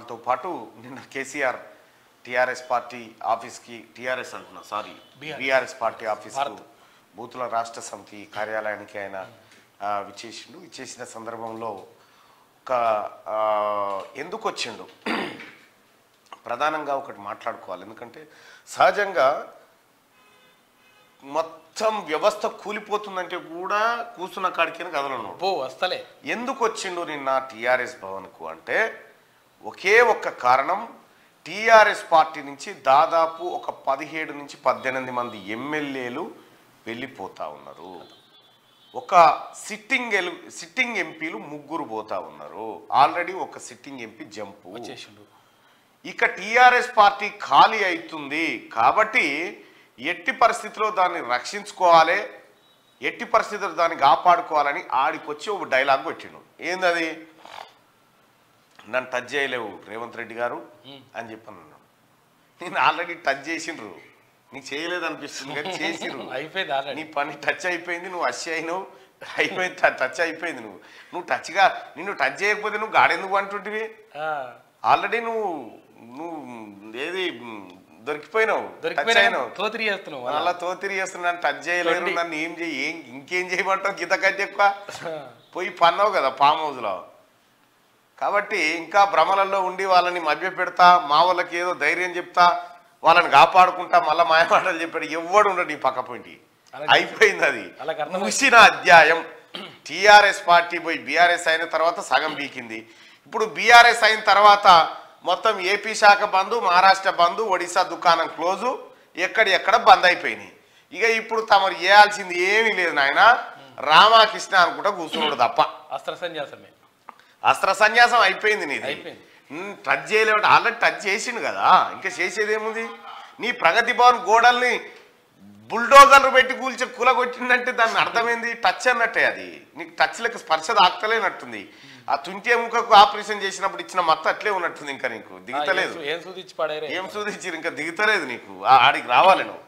దాంతో పాటు నిన్న కేసీఆర్ టీఆర్ఎస్ పార్టీ ఆఫీస్కి టీఆర్ఎస్ అంటున్నా సారీ BRS. బీఆర్ఎస్ పార్టీ ఆఫీస్కు భారత్. బూతుల రాష్ట్ర సమితి కార్యాలయానికి ఆయన ఆ, విచ్చేసిండు విచ్చేసిన సందర్భంలో ఒక ఆ, ఎందుకు వచ్చిండు ప్రధానంగా ఒకటి మాట్లాడుకోవాలి ఎందుకంటే సహజంగా మొత్తం వ్యవస్థ కూలిపోతుందంటే కూడా కూర్చున్న కాడికి కదలను పో వస్తలే ఎందుకు వచ్చిండు నిన్న టీఆర్ఎస్ భవన్కు అంటే ఒకే ఒక్క కారణం టీఆర్ఎస్ పార్టీ నుంచి దాదాపు ఒక పదిహేడు నుంచి పద్దెనిమిది మంది ఎమ్మెల్యేలు వెళ్ళిపోతా ఉన్నారు ఒక సిట్టింగ్ ఎల్ సిట్టింగ్ ఎంపీలు ముగ్గురు పోతా ఉన్నారు ఆల్రెడీ ఒక సిట్టింగ్ ఎంపీ జంపు వచ్చేసిండు ఇక టీఆర్ఎస్ పార్టీ ఖాళీ అవుతుంది కాబట్టి ఎట్టి పరిస్థితిలో దాన్ని రక్షించుకోవాలి ఎట్టి పరిస్థితుల్లో దాన్ని కాపాడుకోవాలని ఆడికొచ్చి ఒక డైలాగ్ పెట్టిండు ఏందది నన్ను టచ్ చేయలేవు రేవంత్ రెడ్డి గారు అని చెప్పాను అన్నాడు నేను ఆల్రెడీ టచ్ చేసిండ్రు నీకు చేయలేదు అనిపిస్తుంది కానీ చేసిర్రు అయిపోయింది నీ ఆల్రెడీ పని టచ్ అయిపోయింది నువ్వు అస్సి అయినావు అయిపోయింది టచ్ అయిపోయింది నువ్వు నువ్వు టచ్గా నిన్ను టచ్ చేయకపోతే నువ్వు గాడెందుకు అంటుంటివి ఆల్రెడీ నువ్వు నువ్వు ఏది మ్, దొరికిపోయినావు టచ్ అయినావు తోతిరి చేస్తున్నావు మళ్ళా. అలా తోతిరి చేస్తున్నాను టచ్ చేయలేరు తొండి. నన్ను ఏం చేయి ఏం ఇంకేం చేయమంటావు గీత కంటే ఎక్కువ పోయి పన్నావు కదా ఫామ్ హౌస్లో కాబట్టి ఇంకా భ్రమలలో ఉండి వాళ్ళని మభ్య పెడతా మా వాళ్ళకి ఏదో ధైర్యం చెప్తా వాళ్ళని కాపాడుకుంటా మళ్ళీ మాయమాటలు చెప్పాడు ఎవ్వడు ఉండడు ఈ పక్క పోయింటి అలాగే. అయిపోయింది అది అలాగే అర్థమైంది. ముగిసిన అధ్యాయం టిఆర్ఎస్ పార్టీ పోయి బీఆర్ఎస్ అయిన తర్వాత సగం బీకింది ఇప్పుడు బీఆర్ఎస్ అయిన తర్వాత మొత్తం ఏపీ శాఖ బంద్ మహారాష్ట్ర బంద్ ఒడిశా దుకాణం క్లోజు ఎక్కడి ఎక్కడ బంద్ అయిపోయినాయి ఇక ఇప్పుడు తమరు చేయాల్సింది ఏమీ లేదు నాయన రామాకృష్ణ అనుకుంటా కూర్చున్నాడు తప్ప అస్త్ర సన్యాసమే అస్త్ర సన్యాసం అయిపోయింది నీది అయిపోయింది. ఉమ్, టచ్ చేయలేవు ఆల్రెడీ టచ్ చేసిండు కదా ఇంకా చేసేది ఏముంది నీ ప్రగతి భవన్ గోడల్ని బుల్డోజర్లు పెట్టి కూల్చి కూలగొట్టిందంటే దాని అర్థమైంది టచ్ అన్నట్టే అది నీకు టచ్ లెక్క స్పర్శ తాకుతలేనట్టుంది ఆ తుంటి ఎముకకు ఆపరేషన్ చేసినప్పుడు ఇచ్చిన మత్త అట్లే ఉన్నట్టుంది ఇంకా నీకు ఆ, దిగుతలేదు ఏం సూ- ఏం సూదిచ్చి పడేరే ఏం చూదించారు ఇంకా దిగుతలేదు నీకు ఆ- ఆడికి రావాలి నువ్వు